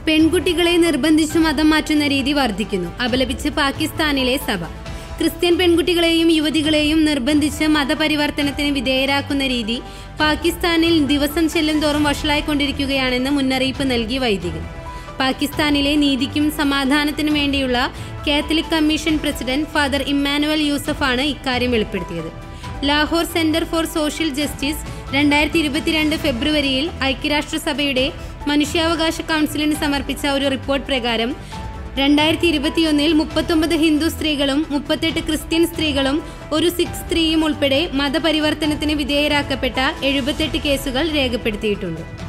പെൺകുട്ടികളെ നിർബന്ധിച്ചു മതം മാറ്റുന്ന രീതി വർദ്ധിക്കുന്നു അപലപിച്ച് പാകിസ്ഥാനിലെ സഭ ക്രിസ്ത്യൻ പെൺകുട്ടികളെയും യുവതികളെയും നിർബന്ധിച്ച് മതപരിവർത്തനത്തിന് വിധേയരാക്കുന്ന രീതി പാകിസ്ഥാനിൽ ദിവസം ചെല്ലുംതോറും വഷളായിക്കൊണ്ടിരിക്കുകയാണെന്ന് മുന്നറിയിപ്പ് നൽകി വൈദികൻ പാകിസ്ഥാനിലെ നീതിക്കും സമാധാനത്തിനും വേണ്ടിയുള്ള Catholic commission president father Emmanuel യൂസഫാണ് ഇക്കാര്യം വെളിപ്പെടുത്തിയത് Lahore centre for social justice രണ്ടായിരത്തി ഇരുപത്തിരണ്ട് ഫെബ്രുവരിയിൽ ഐക്യരാഷ്ട്രസഭയുടെ മനുഷ്യാവകാശ കൗൺസിലിന് സമർപ്പിച്ച ഒരു റിപ്പോർട്ട് പ്രകാരം രണ്ടായിരത്തി ഇരുപത്തിയൊന്നിൽ മുപ്പത്തൊമ്പത് ഹിന്ദു സ്ത്രീകളും മുപ്പത്തെട്ട് ക്രിസ്ത്യൻ സ്ത്രീകളും ഒരു സിഖ് സ്ത്രീയും ഉൾപ്പെടെ മതപരിവർത്തനത്തിന് വിധേയരാക്കപ്പെട്ട എഴുപത്തെട്ട് കേസുകൾ രേഖപ്പെടുത്തിയിട്ടുണ്ട്